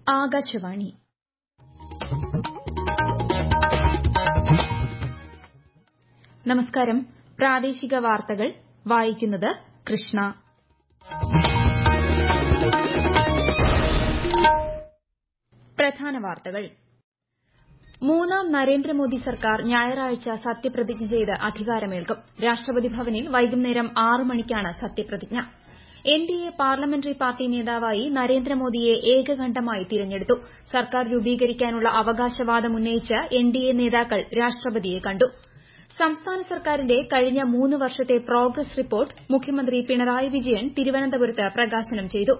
ആകാശവാണി നമസ്കാരം പ്രാദേശിക വാർത്തകൾ വായിക്കുന്നത് കൃഷ്ണ പ്രധാന വാർത്തകൾ മൂന്നാം നരേന്ദ്രമോദി സർക്കാർ ഞായറാഴ്ച സത്യപ്രതിജ്ഞ ചെയ്ത് അധികാരമേൽക്കും രാഷ്ട്രപതി ഭവനിൽ വൈകുന്നേരം ആറ് മണിക്കാണ് സത്യപ്രതിജ്ഞ എൻഡിഎ പാർലമെന്ററി പാർട്ടി നേതാവായി നരേന്ദ്രമോദിയെ ഏകകണ്ഠമായി തിരഞ്ഞെടുത്തു സർക്കാർ രൂപീകരിക്കാനുള്ള അവകാശവാദം ഉന്നയിച്ച് എൻഡിഎ നേതാക്കൾ രാഷ്ട്രപതിയെ കണ്ടു സംസ്ഥാന സർക്കാരിന്റെ കഴിഞ്ഞ മൂന്ന് വർഷത്തെ പ്രോഗ്രസ് റിപ്പോർട്ട് മുഖ്യമന്ത്രി പിണറായി വിജയൻ തിരുവനന്തപുരത്ത് പ്രകാശനം ചെയ്തു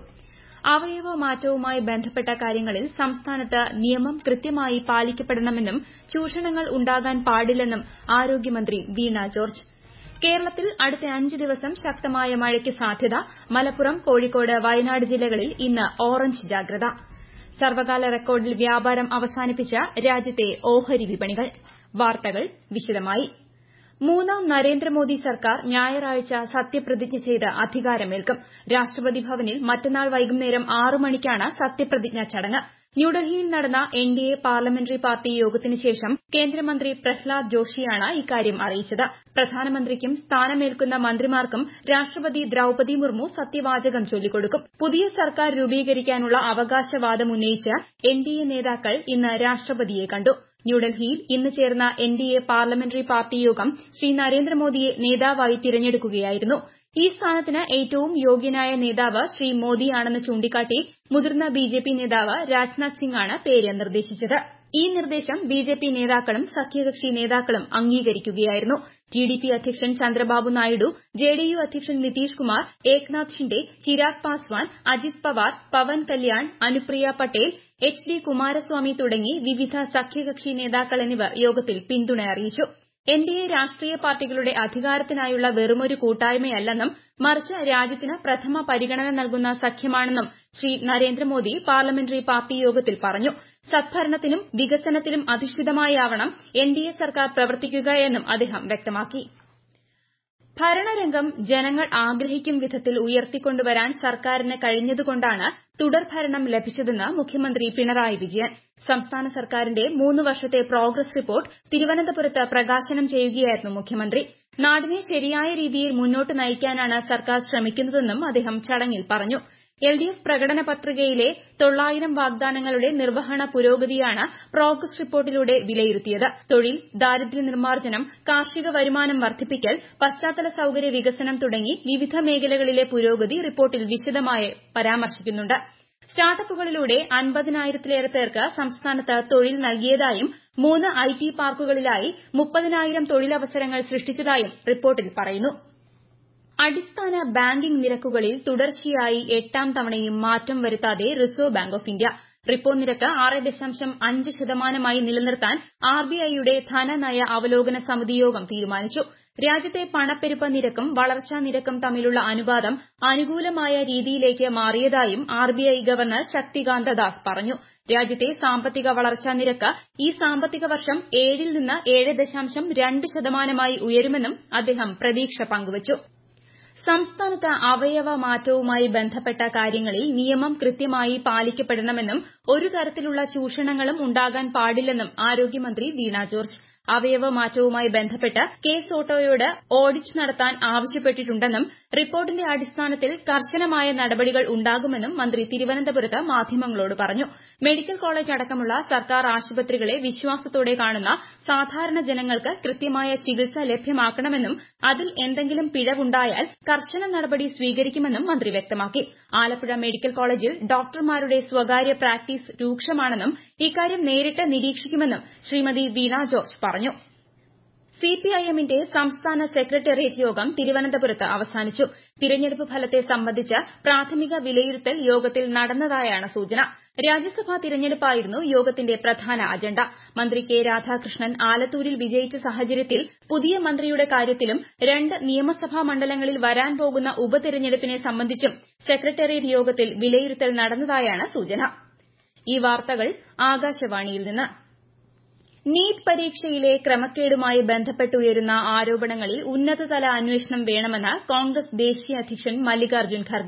അവയവ മാറ്റവുമായി ബന്ധപ്പെട്ട കാര്യങ്ങളിൽ സംസ്ഥാനത്ത് നിയമം കൃത്യമായി പാലിക്കപ്പെടണമെന്നും ചൂഷണങ്ങൾ ഉണ്ടാകാൻ പാടില്ലെന്നും ആരോഗ്യമന്ത്രി വീണ ജോർജ് കേരളത്തിൽ അടുത്ത അഞ്ച് ദിവസം ശക്തമായ മഴയ്ക്ക് സാധ്യത മലപ്പുറം കോഴിക്കോട് വയനാട് ജില്ലകളിൽ ഇന്ന് ഓറഞ്ച് ജാഗ്രത സർവകാല റെക്കോർഡിൽ വ്യാപാരം അവസാനിപ്പിച്ച രാജ്യത്തെ ഓഹരി വിപണികൾ വാർത്തകൾ വിശദമായി മൂന്നാം നരേന്ദ്രമോദി സർക്കാർ ഞായറാഴ്ച സത്യപ്രതിജ്ഞ ചെയ്ത് അധികാരമേൽക്കും രാഷ്ട്രപതി ഭവനിൽ മറ്റന്നാൾ വൈകുന്നേരം ആറ് മണിക്കാണ് സത്യപ്രതിജ്ഞാ ചടങ്ങ് ന്യൂഡൽഹിയിൽ നടന്ന എൻഡിഎ പാർലമെന്ററി പാർട്ടി യോഗത്തിന് ശേഷം കേന്ദ്രമന്ത്രി പ്രഹ്ലാദ് ജോഷിയാണ് ഇക്കാര്യം അറിയിച്ചത് പ്രധാനമന്ത്രിക്കും സ്ഥാനമേൽക്കുന്ന മന്ത്രിമാർക്കും രാഷ്ട്രപതി ദ്രൌപതി മുർമു സത്യവാചകം ചൊല്ലിക്കൊടുക്കും പുതിയ സർക്കാർ രൂപീകരിക്കാനുള്ള അവകാശവാദം ഉന്നയിച്ച് എൻഡിഎ നേതാക്കൾ ഇന്ന് രാഷ്ട്രപതിയെ കണ്ടു ന്യൂഡൽഹിയിൽ ഇന്ന് ചേർന്ന എൻഡിഎ പാർലമെന്ററി പാർട്ടി യോഗം ശ്രീ നരേന്ദ്രമോദിയെ നേതാവായി തിരഞ്ഞെടുക്കുകയായിരുന്നു ഈ സ്ഥാനത്തിന് ഏറ്റവും യോഗ്യനായ നേതാവ് ശ്രീ മോദിയാണെന്ന് ചൂണ്ടിക്കാട്ടി മുതിർന്ന ബിജെപി നേതാവ് രാജ്നാഥ് സിംഗാണ് പേര് നിർദ്ദേശിച്ചത് ഈ നിർദ്ദേശം ബിജെപി നേതാക്കളും സഖ്യകക്ഷി നേതാക്കളും അംഗീകരിക്കുകയായിരുന്നു ടിഡിപി അധ്യക്ഷൻ ചന്ദ്രബാബു നായിഡു ജെഡിയു അധ്യക്ഷൻ നിതീഷ് കുമാർ ഏക്നാഥ് ഷിൻഡെ ചിരാഗ് പാസ്വാൻ അജിത് പവാർ പവൻ കല്യാൺ അനുപ്രിയ പട്ടേൽ എച്ച് ഡി കുമാരസ്വാമി തുടങ്ങി വിവിധ സഖ്യകക്ഷി നേതാക്കൾ എന്നിവർ യോഗത്തിൽ പിന്തുണ അറിയിച്ചു എൻഡിഎ രാഷ്ട്രീയ പാർട്ടികളുടെ അധികാരത്തിനായുള്ള വെറുമൊരു കൂട്ടായ്മയല്ലെന്നും മറിച്ച് രാജ്യത്തിന് പ്രഥമ പരിഗണന നൽകുന്ന സഖ്യമാണെന്നും ശ്രീ നരേന്ദ്രമോദി പാർലമെന്ററി പാർട്ടി യോഗത്തിൽ പറഞ്ഞു സദ്ഭരണത്തിലും വികസനത്തിലും അധിഷ്ഠിതമായാവണം എൻഡിഎ സർക്കാർ പ്രവർത്തിക്കുക എന്നും അദ്ദേഹം വ്യക്തമാക്കി ഭരണരംഗം ജനങ്ങൾ ആഗ്രഹിക്കും വിധത്തിൽ ഉയർത്തിക്കൊണ്ടുവരാൻ സർക്കാരിന് കഴിഞ്ഞതുകൊണ്ടാണ് തുടർഭരണം ലഭിച്ചതെന്ന് മുഖ്യമന്ത്രി പിണറായി വിജയൻ സംസ്ഥാന സർക്കാരിന്റെ മൂന്ന് വർഷത്തെ പ്രോഗ്രസ് റിപ്പോർട്ട് തിരുവനന്തപുരത്ത് പ്രകാശനം ചെയ്യുകയായിരുന്നു മുഖ്യമന്ത്രി നാടിനെ ശരിയായ രീതിയിൽ മുന്നോട്ട് നയിക്കാനാണ് സർക്കാർ ശ്രമിക്കുന്നതെന്നും അദ്ദേഹം ചടങ്ങിൽ പറഞ്ഞു എൽഡിഎഫ് പ്രകടന പത്രികയിലെ തൊള്ളായിരം വാഗ്ദാനങ്ങളുടെ നിർവഹണ പുരോഗതിയാണ് പ്രോഗ്രസ് റിപ്പോർട്ടിലൂടെ വിലയിരുത്തിയത് തൊഴിൽ ദാരിദ്ര്യ നിർമ്മാർജ്ജനം കാർഷിക വരുമാനം വർദ്ധിപ്പിക്കൽ പശ്ചാത്തല സൌകര്യ വികസനം തുടങ്ങി വിവിധ മേഖലകളിലെ പുരോഗതി റിപ്പോർട്ടിൽ വിശദമായി പരാമർശിക്കുന്നുണ്ട് സ്റ്റാർട്ടപ്പുകളിലൂടെ അൻപതിനായിരത്തിലേറെ പേർക്ക് സംസ്ഥാനത്ത് തൊഴിൽ നൽകിയതായും മൂന്ന് ഐടി പാർക്കുകളിലായി മുപ്പതിനായിരം തൊഴിലവസരങ്ങൾ സൃഷ്ടിച്ചതായും റിപ്പോർട്ടിൽ പറയുന്നു അടിസ്ഥാന ബാങ്കിംഗ് നിരക്കുകളിൽ തുടർച്ചയായി എട്ടാം തവണയും മാറ്റം വരുത്താതെ Reserve Bank of India repo നിരക്ക് ആറ് ദശാംശം അഞ്ച് ശതമാനമായി നിലനിർത്താൻ ആർബിഐയുടെ ധനനയ അവലോകന സമിതി യോഗം തീരുമാനിച്ചു രാജ്യത്തെ പണപ്പെരുപ്പ നിരക്കും വളർച്ചാ നിരക്കും തമ്മിലുള്ള അനുപാതം അനുകൂലമായ രീതിയിലേക്ക് മാറിയതായും ആർബിഐ ഗവർണർ ശക്തികാന്ത ദാസ് പറഞ്ഞു രാജ്യത്തെ സാമ്പത്തിക വളർച്ചാ നിരക്ക് ഈ സാമ്പത്തിക വർഷം ഏഴിൽ നിന്ന് ഏഴ് ദശാംശം രണ്ട് ശതമാനമായി ഉയരുമെന്നും അദ്ദേഹം പ്രതീക്ഷ പങ്കുവച്ചു സംസ്ഥാനത്ത് അവയവ മാറ്റവുമായി ബന്ധപ്പെട്ട കാര്യങ്ങളിൽ നിയമം കൃത്യമായി പാലിക്കപ്പെടണമെന്നും ഒരു തരത്തിലുള്ള ചൂഷണങ്ങളും ഉണ്ടാകാൻ പാടില്ലെന്നും ആരോഗ്യമന്ത്രി വീണ ജോർജ് അവയവ മാറ്റവുമായി ബന്ധപ്പെട്ട് കേസ് ഓട്ടോയോട് ഓഡിറ്റ് നടത്താൻ ആവശ്യപ്പെട്ടിട്ടുണ്ടെന്നും റിപ്പോർട്ടിന്റെ അടിസ്ഥാനത്തിൽ കർശനമായ നടപടികൾ ഉണ്ടാകുമെന്നും മന്ത്രി തിരുവനന്തപുരത്ത് മാധ്യമങ്ങളോട് പറഞ്ഞു മെഡിക്കൽ കോളേജ് അടക്കമുള്ള സർക്കാർ ആശുപത്രികളെ വിശ്വാസത്തോടെ കാണുന്ന സാധാരണ ജനങ്ങൾക്ക് കൃത്യമായ ചികിത്സ ലഭ്യമാക്കണമെന്നും അതിൽ എന്തെങ്കിലും പിഴവുണ്ടായാൽ കർശന നടപടി സ്വീകരിക്കുമെന്നും മന്ത്രി വ്യക്തമാക്കി ആലപ്പുഴ മെഡിക്കൽ കോളേജിൽ ഡോക്ടർമാരുടെ സ്വകാര്യ പ്രാക്ടീസ് രൂക്ഷമാണെന്നും ഇക്കാര്യം നേരിട്ട് നിരീക്ഷിക്കുമെന്നും ശ്രീമതി വീണ ജോർജ് പറഞ്ഞു സിപിഐഎമ്മിന്റെ സംസ്ഥാന സെക്രട്ടേറിയറ്റ് യോഗം തിരുവനന്തപുരത്ത് അവസാനിച്ചു തിരഞ്ഞെടുപ്പ് ഫലത്തെ സംബന്ധിച്ച് പ്രാഥമിക വിലയിരുത്തൽ യോഗത്തിൽ നടന്നതായാണ് സൂചന രാജ്യസഭാ തിരഞ്ഞെടുപ്പായിരുന്നു യോഗത്തിന്റെ പ്രധാന അജണ്ട മന്ത്രി കെ രാധാകൃഷ്ണൻ ആലത്തൂരിൽ വിജയിച്ച സാഹചര്യത്തിൽ പുതിയ മന്ത്രിയുടെ കാര്യത്തിലും രണ്ട് നിയമസഭാ മണ്ഡലങ്ങളിൽ വരാൻ പോകുന്ന ഉപതെരഞ്ഞെടുപ്പിനെ സംബന്ധിച്ചും സെക്രട്ടേറിയറ്റ് യോഗത്തിൽ വിലയിരുത്തൽ നടന്നതായാണ് സൂചന ഈ വാർത്തകൾ ആകാശവാണിയിൽ നിന്ന് നീറ്റ് പരീക്ഷയിലെ ക്രമക്കേടുമായി ബന്ധപ്പെട്ടുയരുന്ന ആരോപണങ്ങളിൽ ഉന്നതതല അന്വേഷണം വേണമെന്ന് കോൺഗ്രസ് ദേശീയ അധ്യക്ഷൻ മല്ലികാർജ്ജുൻ ഖർഗെ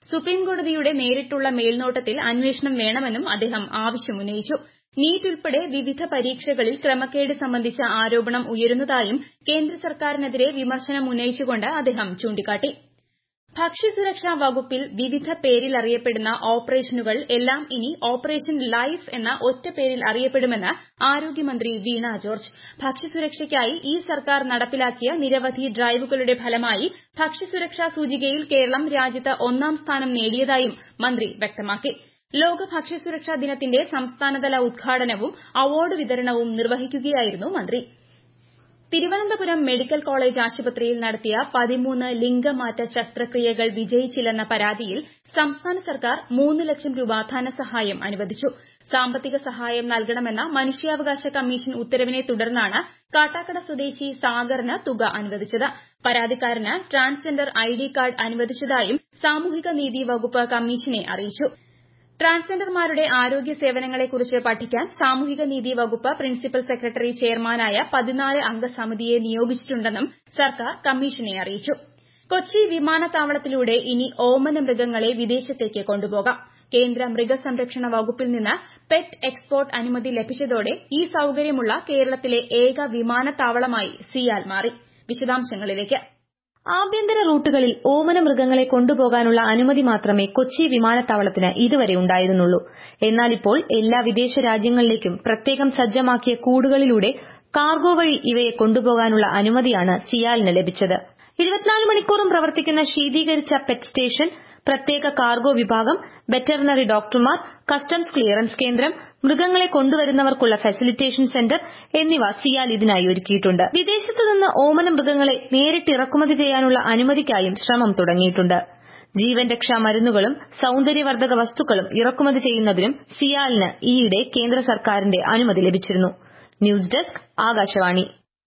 സുപ്രീംകോടതിയുടെ നേരിട്ടുള്ള മേൽനോട്ടത്തിൽ അന്വേഷണം വേണമെന്നും അദ്ദേഹം ആവശ്യമുന്നയിച്ചു നീറ്റ് ഉൾപ്പെടെ വിവിധ പരീക്ഷകളിൽ ക്രമക്കേട് സംബന്ധിച്ച ആരോപണം ഉയരുന്നതായും കേന്ദ്ര സർക്കാരിനെതിരെ വിമർശനം ഉന്നയിച്ചുകൊണ്ട് അദ്ദേഹം ചൂണ്ടിക്കാട്ടി ഭക്ഷ്യസുരക്ഷാ വകുപ്പിൽ വിവിധ പേരിൽ അറിയപ്പെടുന്ന ഓപ്പറേഷനുകൾ എല്ലാം ഇനി ഓപ്പറേഷൻ ലൈഫ് എന്ന ഒറ്റ പേരിൽ അറിയപ്പെടുമെന്ന് ആരോഗ്യമന്ത്രി വീണ ജോർജ് ഭക്ഷ്യസുരക്ഷയ്ക്കായി ഈ സർക്കാർ നടപ്പിലാക്കിയ നിരവധി ഡ്രൈവുകളുടെ ഫലമായി ഭക്ഷ്യസുരക്ഷാ സൂചികയിൽ കേരളം രാജ്യത്ത് ഒന്നാം സ്ഥാനം നേടിയതായും മന്ത്രി വ്യക്തമാക്കി ലോക ഭക്ഷ്യസുരക്ഷാ ദിനത്തിന്റെ സംസ്ഥാനതല ഉദ്ഘാടനവും അവാർഡ് വിതരണവും നിർവഹിക്കുകയായിരുന്നു മന്ത്രി തിരുവനന്തപുരം മെഡിക്കൽ കോളേജ് ആശുപത്രിയിൽ നടത്തിയ പതിമൂന്ന് ലിംഗമാറ്റ ശസ്ത്രക്രിയകൾ വിജയിച്ചില്ലെന്ന പരാതിയിൽ സംസ്ഥാന സർക്കാർ മൂന്ന് ലക്ഷം രൂപ ധനസഹായം അനുവദിച്ചു സാമ്പത്തിക സഹായം നൽകണമെന്ന മനുഷ്യാവകാശ കമ്മീഷൻ ഉത്തരവിനെ തുടർന്നാണ് കാട്ടാക്കട സ്വദേശി സാഗറിന് തുക അനുവദിച്ചത് പരാതിക്കാരന് ട്രാൻസ്ജെൻഡർ ഐഡി കാർഡ് അനുവദിച്ചതായും സാമൂഹിക നീതി വകുപ്പ് കമ്മീഷനെ അറിയിച്ചു ട്രാൻസ്ജെൻഡർമാരുടെ ആരോഗ്യ സേവനങ്ങളെക്കുറിച്ച് പഠിക്കാൻ സാമൂഹിക നീതി വകുപ്പ് പ്രിൻസിപ്പൽ സെക്രട്ടറി ചെയർമാനായ പതിനാല് അംഗ സമിതിയെ നിയോഗിച്ചിട്ടുണ്ടെന്നും സർക്കാർ കമ്മീഷനെ അറിയിച്ചു കൊച്ചി വിമാനത്താവളത്തിലൂടെ ഇനി ഓമന മൃഗങ്ങളെ വിദേശത്തേക്ക് കൊണ്ടുപോകാം കേന്ദ്ര മൃഗസംരക്ഷണ വകുപ്പിൽ നിന്ന് പെറ്റ് എക്സ്പോർട്ട് അനുമതി ലഭിച്ചതോടെ ഈ സൌകര്യമുള്ള കേരളത്തിലെ ഏക വിമാനത്താവളമായി സിയാൽ മാറി വിശദാംശങ്ങളിലേക്ക് ആഭ്യന്തര റൂട്ടുകളിൽ ഓമന മൃഗങ്ങളെ കൊണ്ടുപോകാനുള്ള അനുമതി മാത്രമേ കൊച്ചി വിമാനത്താവളത്തിന് ഇതുവരെ ഉണ്ടായിരുന്നുള്ളൂ എന്നാൽ ഇപ്പോൾ എല്ലാ വിദേശ രാജ്യങ്ങളിലേക്കും പ്രത്യേകം സജ്ജമാക്കിയ കൂടുകളിലൂടെ കാർഗോ വഴി ഇവയെ കൊണ്ടുപോകാനുള്ള അനുമതിയാണ് സിയാലിന് ലഭിച്ചത് ഇരുപത്തിനാല് മണിക്കൂറും പ്രവർത്തിക്കുന്ന ശീതീകരിച്ച പെറ്റ് സ്റ്റേഷൻ പ്രത്യേക കാർഗോ വിഭാഗം വെറ്ററിനറി ഡോക്ടർമാർ കസ്റ്റംസ് ക്ലിയറൻസ് കേന്ദ്രം മൃഗങ്ങളെ കൊണ്ടുവരുന്നവർക്കുള്ള ഫെസിലിറ്റേഷൻ സെന്റർ എന്നിവ സിയാൽ ഇതിനായി ഒരുക്കിയിട്ടുണ്ട് വിദേശത്തു നിന്ന് ഓമന മൃഗങ്ങളെ നേരിട്ട് ഇറക്കുമതി ചെയ്യാനുള്ള അനുമതിക്കായും ശ്രമം തുടങ്ങിയിട്ടുണ്ട് ജീവൻ രക്ഷാ മരുന്നുകളും സൌന്ദര്യവർദ്ധക വസ്തുക്കളും ഇറക്കുമതി ചെയ്യുന്നതിനും സിയാലിന് ഈയിടെ കേന്ദ്ര സർക്കാരിന്റെ അനുമതി ലഭിച്ചിരുന്നു news desk Akashvani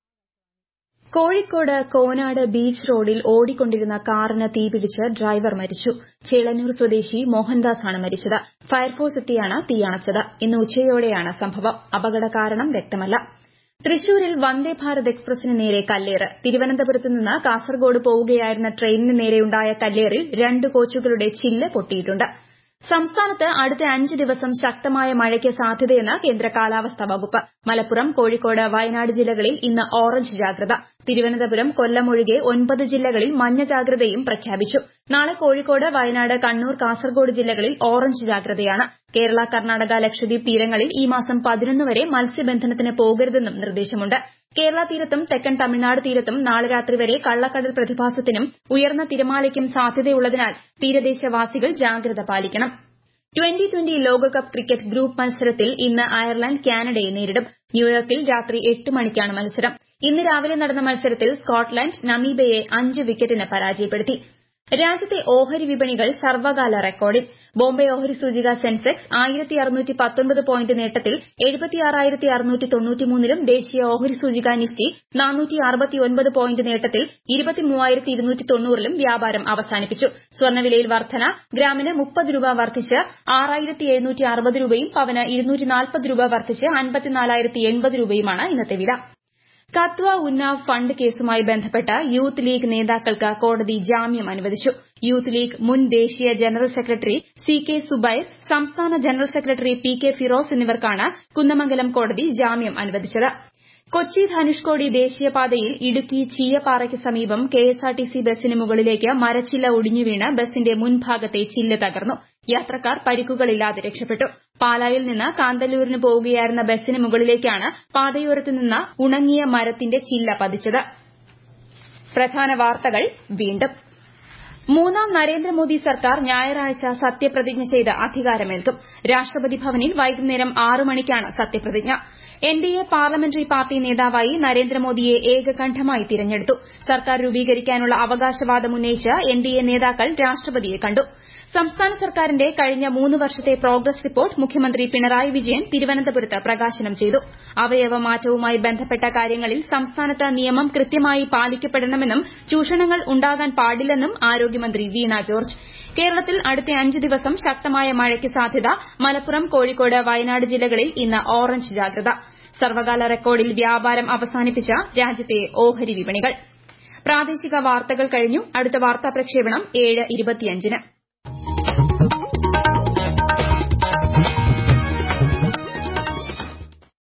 Kozhikode Konad beach റോഡിൽ ഓടിക്കൊണ്ടിരുന്ന കാറിന് തീപിടിച്ച് ഡ്രൈവർ മരിച്ചു ചേളന്നൂർ സ്വദേശി മോഹൻദാസാണ് മരിച്ചത് ഫയർഫോഴ്സ് എത്തിയാണ് തീയണച്ചത് ഇന്ന് ഉച്ചയോടെയാണ് സംഭവം അപകട കാരണം വ്യക്തമല്ല തൃശൂരിൽ വന്ദേ ഭാരത് എക്സ്പ്രസിന് നേരെ കല്ലേറ് തിരുവനന്തപുരത്ത് നിന്ന് കാസർഗോഡ് പോവുകയായിരുന്ന ട്രെയിനിന് നേരെയുണ്ടായ കല്ലേറിൽ രണ്ട് കോച്ചുകളുടെ ചില്ല് പൊട്ടിയിട്ടുണ്ട് സംസ്ഥാനത്ത് അടുത്ത അഞ്ച് ദിവസം ശക്തമായ മഴയ്ക്ക് സാധ്യതയെന്ന് കേന്ദ്ര കാലാവസ്ഥാ വകുപ്പ് മലപ്പുറം കോഴിക്കോട് വയനാട് ജില്ലകളിൽ ഇന്ന് ഓറഞ്ച് ജാഗ്രത തിരുവനന്തപുരം കൊല്ലം ഒഴികെ ഒൻപത് ജില്ലകളിൽ മഞ്ഞ ജാഗ്രതയും പ്രഖ്യാപിച്ചു നാളെ കോഴിക്കോട് വയനാട് കണ്ണൂർ കാസർഗോഡ് ജില്ലകളിൽ ഓറഞ്ച് ജാഗ്രതയാണ് കേരള കർണാടക ലക്ഷദ്വീപ് തീരങ്ങളിൽ ഈ മാസം പതിനൊന്ന് വരെ മത്സ്യബന്ധനത്തിന് പോകരുതെന്നും നിർദ്ദേശമുണ്ട് കേരള തീരത്തും തെക്കൻ തമിഴ്നാട് തീരത്തും നാളെ രാത്രി വരെ കള്ളക്കടൽ പ്രതിഭാസത്തിനും ഉയർന്ന തിരമാലയ്ക്കും സാധ്യതയുള്ളതിനാൽ തീരദേശവാസികൾ ജാഗ്രത പാലിക്കണം ട്വന്റി ട്വന്റി ലോകകപ്പ് ക്രിക്കറ്റ് ഗ്രൂപ്പ് മത്സരത്തിൽ ഇന്ന് അയർലൻഡ് കാനഡയെ നേരിടും ന്യൂയോർക്കിൽ രാത്രി എട്ട് മണിക്കാണ് മത്സരം ഇന്ന് രാവിലെ നടന്ന മത്സരത്തിൽ സ്കോട്ട്ലൻഡ് നമീബയെ അഞ്ച് വിക്കറ്റിന് പരാജയപ്പെടുത്തി രാജ്യത്തെ ഓഹരി വിപണികൾ സർവകാല റെക്കോർഡിൽ ബോംബെ ഓഹരി സൂചിക സെൻസെക്സ് ആയിരത്തി അറുന്നൂറ്റി പത്തൊൻപത് പോയിന്റ് നേട്ടത്തിൽ എഴുപത്തിയാറായിരത്തി അറുന്നൂറ്റി തൊണ്ണൂറ്റിമൂന്നിലും ദേശീയ ഓഹരി സൂചിക നിഫ്റ്റി നാനൂറ്റി അറുപത്തിയൊൻപത് പോയിന്റ് നേട്ടത്തിൽ ഇരുപത്തിമൂവായിരത്തി ഇരുന്നൂറ്റി തൊണ്ണൂറിലും വ്യാപാരം അവസാനിപ്പിച്ചു സ്വർണ്ണവിലയിൽ വർധന ഗ്രാമിന് മുപ്പത് രൂപ വർദ്ധിച്ച് ആറായിരത്തി എഴുന്നൂറ്റി അറുപത് രൂപയും പവന് ഇരുന്നൂറ്റി നാൽപ്പത് രൂപ വർദ്ധിച്ച് അൻപത്തിനാലായിരത്തി എൺപത് രൂപയുമാണ് ഇന്നത്തെ വില കത്വ ഉന്നാവ് ഫണ്ട് കേസുമായി ബന്ധപ്പെട്ട് യൂത്ത് ലീഗ് നേതാക്കൾക്ക് കോടതി ജാമ്യം അനുവദിച്ചു യൂത്ത് ലീഗ് മുൻ ദേശീയ general secretary C K Zubair സംസ്ഥാന general secretary P K Firoz എന്നിവർക്കാണ് കുന്നമംഗലം കോടതി ജാമ്യം അനുവദിച്ചത് കൊച്ചി ധനുഷ്കോടി ദേശീയപാതയിൽ ഇടുക്കി ചീയപ്പാറയ്ക്ക് സമീപം കെഎസ്ആർടിസി ബസിന് മുകളിലേക്ക് മരച്ചില്ല ഒടിഞ്ഞു വീണ് ബസിന്റെ മുൻഭാഗത്തെ ചില്ല് തകർന്നു യാത്രക്കാർ പരിക്കുകളില്ലാതെ രക്ഷപ്പെട്ടു പാലായിൽ നിന്ന് കാന്തല്ലൂരിന് പോവുകയായിരുന്ന ബസിന് മുകളിലേക്കാണ് പാതയോരത്ത് നിന്ന് ഉണങ്ങിയ മരത്തിന്റെ ചില്ല പതിച്ചത് പ്രധാന വാർത്തകൾ വീണ്ടും മൂന്നാം നരേന്ദ്രമോദി സർക്കാർ ഞായറാഴ്ച സത്യപ്രതിജ്ഞ ചെയ്ത് അധികാരമേൽക്കും രാഷ്ട്രപതി ഭവനിൽ വൈകുന്നേരം ആറ് മണിക്കാണ് സത്യപ്രതിജ്ഞ എൻഡിഎ പാർലമെന്ററി പാർട്ടി നേതാവായി നരേന്ദ്രമോദിയെ ഏകകണ്ഠമായി തിരഞ്ഞെടുത്തു സർക്കാർ രൂപീകരിക്കാനുള്ള അവകാശവാദം ഉന്നയിച്ച് എൻഡിഎ നേതാക്കൾ രാഷ്ട്രപതിയെ കണ്ടു സംസ്ഥാന സർക്കാരിന്റെ കഴിഞ്ഞ മൂന്ന് വർഷത്തെ പ്രോഗ്രസ് റിപ്പോർട്ട് മുഖ്യമന്ത്രി പിണറായി വിജയൻ തിരുവനന്തപുരത്ത് പ്രകാശനം ചെയ്തു അവയവ മാറ്റവുമായി ബന്ധപ്പെട്ട കാര്യങ്ങളിൽ സംസ്ഥാനത്ത് നിയമം കൃത്യമായി പാലിക്കപ്പെടണമെന്നും ചൂഷണങ്ങൾ ഉണ്ടാകാൻ പാടില്ലെന്നും ആരോഗ്യമന്ത്രി വീണ ജോർജ് കേരളത്തിൽ അടുത്ത അഞ്ച് ദിവസം ശക്തമായ മഴയ്ക്ക് സാധ്യത മലപ്പുറം കോഴിക്കോട് വയനാട് ജില്ലകളിൽ ഇന്ന് ഓറഞ്ച് ജാഗ്രത സർവകാല റെക്കോർഡിൽ വ്യാപാരം അവസാനിപ്പിച്ച രാജ്യത്തെ ഓഹരി വിപണികൾ പ്രാദേശിക വാർത്തകൾ കഴിഞ്ഞു അടുത്ത വാർത്താ പ്രക്ഷേപണം ഏഴ് ഇരുപത്തിയഞ്ചിന്